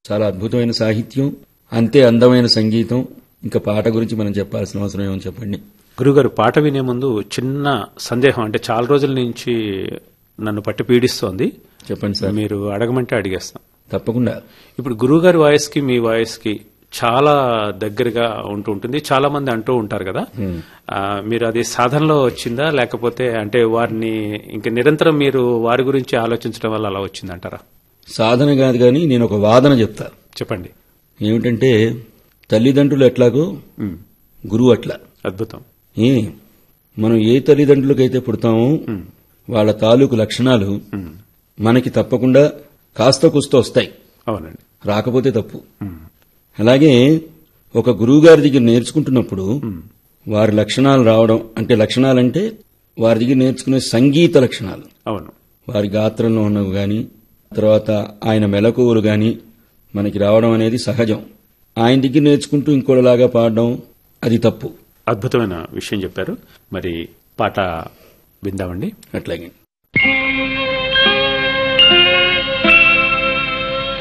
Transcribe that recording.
చాలా అద్భుతమైన సాహిత్యం అంతే అందమైన సంగీతం ఇంకా పాట గురించి మనం చెప్పాల్సిన అవసరం ఏమో చెప్పండి గురుగారు పాట వినే ముందు చిన్న సందేహం అంటే చాలా రోజుల నుంచి నన్ను పట్టి పీడిస్తోంది చెప్పండి సార్ మీరు అడగమంటే అడిగేస్తాం తప్పకుండా ఇప్పుడు గురువుగారి వాయిస్ కి మీ వాయిస్ కి చాలా దగ్గరగా ఉంటూ ఉంటుంది చాలా మంది అంటూ ఉంటారు కదా ఆ, మీరు అది సాధనలో వచ్చిందా లేకపోతే అంటే వారిని ఇంక నిరంతరం మీరు వారి గురించి ఆలోచించడం వల్ల అలా వచ్చిందంటారా సాధన కాదు కానీ నేను ఒక వాదన చెప్తా చెప్పండి ఏమిటంటే తల్లిదండ్రులు ఎట్లాగో ఉమ్, గురువు అట్లా అద్భుతం ఏ మనం ఏ తల్లిదండ్రులకైతే పుడతామో వాళ్ళ తాలూకు లక్షణాలు ఉమ్, మనకి తప్పకుండా కాస్త కుస్త వస్తాయి అవునండి రాకపోతే తప్పు ఉమ్, అలాగే ఒక గురువుగారి దగ్గర నేర్చుకుంటున్నప్పుడు వారి లక్షణాలు రావడం అంటే లక్షణాలంటే వారి దగ్గర నేర్చుకునే సంగీత లక్షణాలు అవును వారి గాత్రంలో ఉన్నవి గాని తర్వాత ఆయన మెలకువలు గాని మనకి రావడం అనేది సహజం ఆయన దగ్గర నేర్చుకుంటూ ఇంకోలాగా పాడడం అది తప్పు అద్భుతమైన విషయం చెప్పారు మరి పాట విందామండి అట్లాగే Thank you.